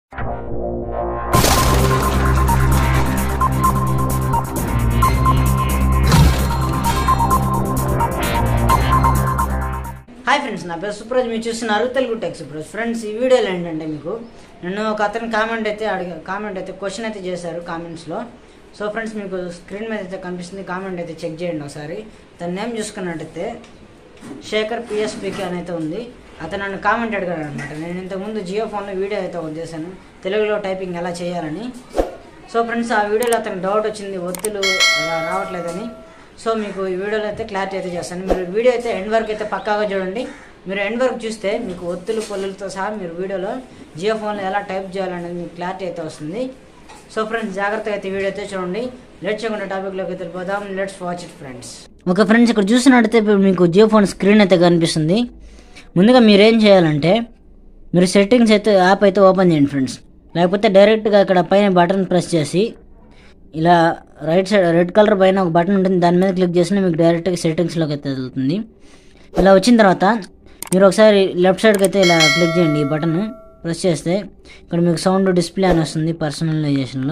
hi friends నా పేరు సుప్రజ్ మీరు చూస్తున్నారు తెలుగు టెక్ సుప్రజ్ ఫ్రెండ్స్ ఈ వీడియోలో ఏంటంటే మీకు నన్ను ఒక అతను కామెంట్ అయితే అడిగా కామెంట్ అయితే క్వశ్చన్ అయితే చేశారు కామెంట్స్లో సో ఫ్రెండ్స్ మీకు స్క్రీన్ మీద అయితే కనిపిస్తుంది కామెంట్ అయితే చెక్ చేయండి ఒకసారి తన నేమ్ చూసుకున్నట్టయితే శేఖర్ పిఎస్పికి అని అయితే ఉంది అతను నన్ను కామెంట్ అడిగాడు అనమాట నేను ఇంతకుముందు జియో ఫోన్లో వీడియో అయితే ఒకటి చేశాను తెలుగులో టైపింగ్ ఎలా చేయాలని సో ఫ్రెండ్స్ ఆ వీడియోలో అతనికి డౌట్ వచ్చింది ఒత్తులు రా- రావట్లేదని సో మీకు ఈ వీడియోలో అయితే క్లారిటీ అయితే చేస్తాను మీరు వీడియో అయితే ఎండ్ వరకు అయితే పక్కాగా చూడండి మీరు ఎండ్ వరకు చూస్తే మీకు ఒత్తులు పొల్లులతో సహా మీరు వీడియోలో జియో ఫోన్లో ఎలా టైప్ చేయాలనేది మీకు క్లారిటీ అయితే వస్తుంది సో ఫ్రెండ్స్ జాగ్రత్తగా అయితే వీడియో అయితే చూడండి లెట్స్ చేయకుండా టాపిక్లోకి అయితే వెళ్ళిపోదాం let's watch it friends okay friends ఇక్కడ చూసినట్టయితే ఇప్పుడు మీకు జియో ఫోన్ స్క్రీన్ అయితే కనిపిస్తుంది ముందుగా మీరు ఏం చేయాలంటే మీరు సెట్టింగ్స్ అయితే యాప్ అయితే ఓపెన్ చేయండి ఫ్రెండ్స్ లేకపోతే డైరెక్ట్గా ఇక్కడ పైన బటన్ ప్రెస్ చేసి ఇలా రైట్ సైడ్ రెడ్ కలర్ పైన ఒక బటన్ ఉంటుంది దాని మీద క్లిక్ చేసినా మీకు డైరెక్ట్గా సెట్టింగ్స్లోకి అయితే వెళ్తుంది ఇలా వచ్చిన తర్వాత మీరు ఒకసారి లెఫ్ట్ సైడ్కి అయితే ఇలా క్లిక్ చేయండి ఈ బటన్ ప్రెస్ చేస్తే ఇక్కడ మీకు సౌండ్ డిస్ప్లే అని వస్తుంది పర్సనలైజేషన్లో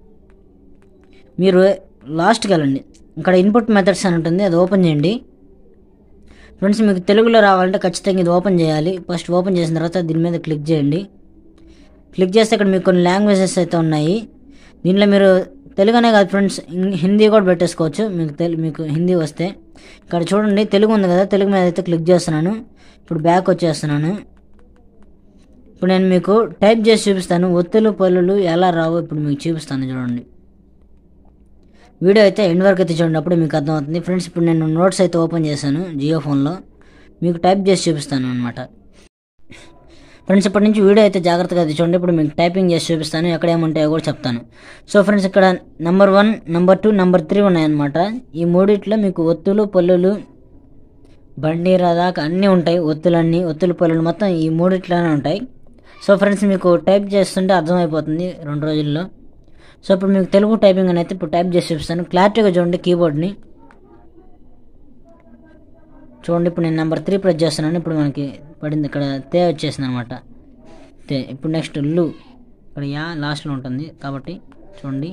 మీరు లాస్ట్కి వెళ్ళండి ఇక్కడ ఇన్పుట్ మెథడ్స్ అని ఉంటుంది అది ఓపెన్ చేయండి ఫ్రెండ్స్ మీకు తెలుగులో రావాలంటే ఖచ్చితంగా ఇది ఓపెన్ చేయాలి ఫస్ట్ ఓపెన్ చేసిన తర్వాత దీని మీద క్లిక్ చేయండి క్లిక్ చేస్తే ఇక్కడ మీకు కొన్ని లాంగ్వేజెస్ అయితే ఉన్నాయి దీంట్లో మీరు తెలుగు అనే కాదు ఫ్రెండ్స్ ఇం- హిందీ కూడా పెట్టేసుకోవచ్చు మీకు తెలు మీకు హిందీ వస్తే ఇక్కడ చూడండి తెలుగు ఉంది కదా తెలుగు మీద అయితే క్లిక్ చేస్తున్నాను ఇప్పుడు బ్యాక్ వచ్చేస్తున్నాను ఇప్పుడు నేను మీకు టైప్ చేసి చూపిస్తాను ఒత్తులు పల్లులు ఎలా రావో ఇప్పుడు మీకు చూపిస్తాను చూడండి వీడియో అయితే ఎండ్ వరకు అయితే చూడండి అప్పుడు మీకు అర్థమవుతుంది ఫ్రెండ్స్ ఇప్పుడు నేను నోట్స్ అయితే ఓపెన్ చేశాను జియో ఫోన్లో మీకు టైప్ చేసి చూపిస్తాను అనమాట ఫ్రెండ్స్ ఇప్పటి నుంచి వీడియో అయితే జాగ్రత్తగా అయితే చూడండి ఇప్పుడు మీకు టైపింగ్ చేసి చూపిస్తాను ఎక్కడ ఏముంటాయో కూడా చెప్తాను సో ఫ్రెండ్స్ ఇక్కడ number one number two number three ఉన్నాయన్నమాట ఈ మూడిట్లో మీకు ఒత్తులు పల్లులు బండి దాకా అన్నీ ఉంటాయి ఒత్తులన్నీ ఒత్తులు పల్లులు మొత్తం ఈ మూడిట్లోనే ఉంటాయి సో ఫ్రెండ్స్ మీకు టైప్ చేస్తుంటే అర్థమైపోతుంది రెండు రోజుల్లో సో ఇప్పుడు మీకు తెలుగు టైపింగ్ అని అయితే ఇప్పుడు టైప్ చేసి చూపిస్తాను క్లారిటీగా చూడండి కీబోర్డ్ని చూడండి ఇప్పుడు నేను నెంబర్ త్రీ ప్రెస్ చేస్తున్నాను ఇప్పుడు మనకి పడింది ఇక్కడ తే వచ్చేసింది అనమాట తే ఇప్పుడు నెక్స్ట్ లు ఇక్కడ యా లాస్ట్లో ఉంటుంది కాబట్టి చూడండి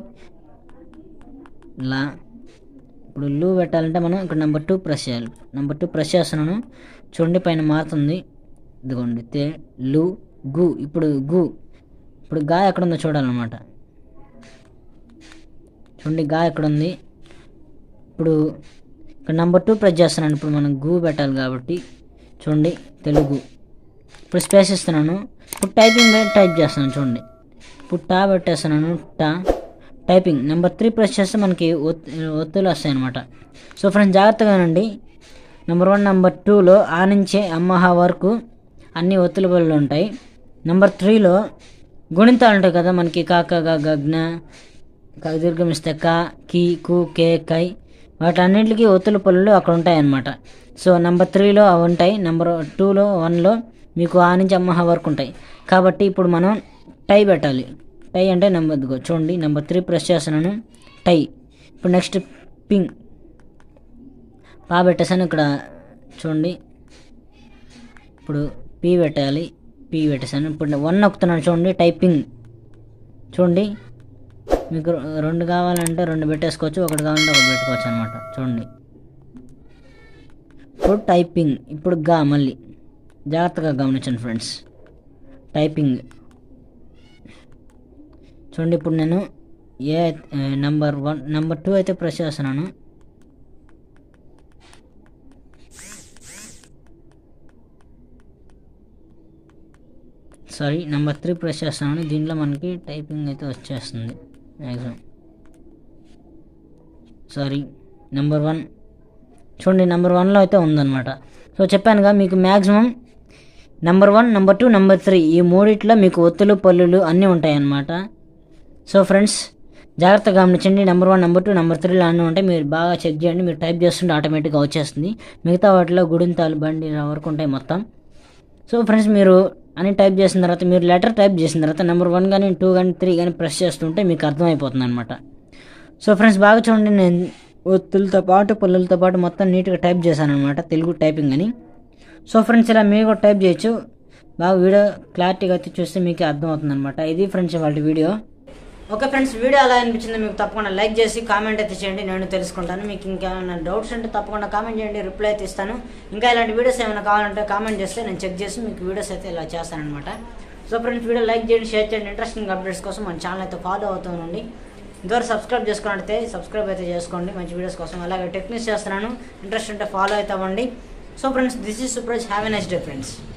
లా ఇప్పుడు లు పెట్టాలంటే మనం ఇక్కడ నెంబర్ టూ ప్రెస్ చేయాలి నెంబర్ టూ ప్రెస్ చేస్తున్నాను చూడండి పైన మారుతుంది ఇదిగోండి తే లు గు ఇప్పుడు గు ఇప్పుడు గా ఎక్కడ ఉందో చూడాలన్నమాట చూడండి గా ఎక్కడ ఉంది ఇప్పుడు ఇక్కడ నెంబర్ టూ ప్రెస్ చేస్తున్నాను ఇప్పుడు మనం గు పెట్టాలి కాబట్టి చూడండి తెలుగు ఇప్పుడు స్పేస్ ఇస్తున్నాను ఇప్పుడు టైపింగ్ టైప్ చేస్తున్నాను చూడండి ఇప్పుడు టా పెట్టేస్తున్నాను టా టైపింగ్ నెంబర్ త్రీ ప్రెస్ చేస్తే మనకి ఒత్ ఒత్తులు వస్తాయి అనమాట సో ఫ్రెండ్స్ జాగ్రత్తగానండి నెంబర్ వన్ నెంబర్ టూలో ఆ నుంచే అమ్మహ వరకు అన్ని ఒత్తుల బళ్ళు ఉంటాయి నెంబర్ త్రీలో గుణితాలు ఉంటాయి కదా మనకి కాక గగ్న దీర్ఘమిస్తే క కి కు కే కై వాటన్నింటికి ఒత్తుల పనులు అక్కడ ఉంటాయి అన్నమాట సో నెంబర్ త్రీలో అవి ఉంటాయి నెంబర్ టూలో వన్లో మీకు ఆ నుంచి అమ్మహ వరకు ఉంటాయి కాబట్టి ఇప్పుడు మనం టై పెట్టాలి టై అంటే నెంబర్ ఇదిగో చూడండి నెంబర్ త్రీ ప్రెస్ చేస్తున్నాను టై ఇప్పుడు నెక్స్ట్ పింగ్ పా పెట్టేసాను ఇక్కడ చూడండి ఇప్పుడు పీ పెట్టాలి పీ పెట్టేసాను ఇప్పుడు వన్ నొక్కుతున్నాను చూడండి టైపింగ్ చూడండి మీకు రె- రెండు కావాలంటే రెండు పెట్టేసుకోవచ్చు ఒకటి కావాలంటే ఒకటి పెట్టుకోవచ్చు అనమాట చూడండి ఇప్పుడు టైపింగ్ ఇప్పుడు గా మళ్ళీ జాగ్రత్తగా గమనించండి ఫ్రెండ్స్ టైపింగ్ చూడండి ఇప్పుడు నేను ఏ నెంబర్ వన్ నెంబర్ టూ అయితే ప్రెస్ చేస్తున్నాను సారీ నెంబర్ త్రీ ప్రెస్ చేస్తున్నాను దీంట్లో మనకి టైపింగ్ అయితే వచ్చేస్తుంది మ్యాక్సిమం సారీ నెంబర్ వన్ చూడండి నెంబర్ వన్లో అయితే ఉందన్నమాట సో చెప్పానుగా మీకు maximum number one number two number three ఈ మూడిట్లో మీకు ఒత్తులు పల్లులు అన్నీ ఉంటాయి అన్నమాట సో ఫ్రెండ్స్ జాగ్రత్తగా గమనించండి number one number two number త్రీలో అన్నీ ఉంటాయి మీరు బాగా చెక్ చేయండి మీరు టైప్ చేస్తుంటే ఆటోమేటిక్గా వచ్చేస్తుంది మిగతా వాటిలో గుడింతాలు బండి వరకు ఉంటాయి మొత్తం సో ఫ్రెండ్స్ మీరు అని టైప్ చేసిన తర్వాత మీరు లెటర్ టైప్ చేసిన తర్వాత నెంబర్ వన్ కానీ టూ కానీ త్రీ కానీ ప్రెస్ చేస్తుంటే మీకు అర్థమైపోతుంది అనమాట సో ఫ్రెండ్స్ బాగా చూడండి నేను ఒత్తులతో పాటు పుల్లలతో పాటు మొత్తం నీట్గా టైప్ చేశాను అనమాట తెలుగు టైపింగ్ అని సో ఫ్రెండ్స్ ఇలా మీరు కూడా టైప్ చేయొచ్చు బాగా వీడియో క్లారిటీగా అయితే చూస్తే మీకు అర్థమవుతుంది అనమాట ఇది ఫ్రెండ్స్ వాళ్ళ వీడియో ఓకే ఫ్రెండ్స్ వీడియో ఎలా అనిపించిందో మీకు తప్పకుండా లైక్ చేసి కామెంట్ అయితే చేయండి నేను తెలుసుకుంటాను మీకు ఇంకేమైనా డౌట్స్ ఉంటే తప్పకుండా కామెంట్ చేయండి రిప్లై అయితే ఇస్తాను ఇంకా ఇలాంటి వీడియోస్ ఏమైనా కావాలంటే కామెంట్ చేస్తే నేను చెక్ చేసి మీకు వీడియోస్ అయితే ఇలా చేస్తానమాట సో ఫ్రెండ్స్ వీడియో లైక్ చేయండి షేర్ చేయండి ఇంట్రెస్టింగ్ అప్డేట్స్ కోసం మన ఛానల్ అయితే ఫాలో అవుతూ ఉండండి ఇంతవరకు సబ్స్క్రైబ్ చేసుకున్నట్టయితే సబ్స్క్రైబ్ అయితే చేసుకోండి మంచి వీడియోస్ కోసం అలాగే టెక్నిక్స్ చేస్తున్నాను ఇంట్రెస్ట్ ఉంటే ఫాలో అయితే అవ్వండి so friends this is Supers have a nice day friends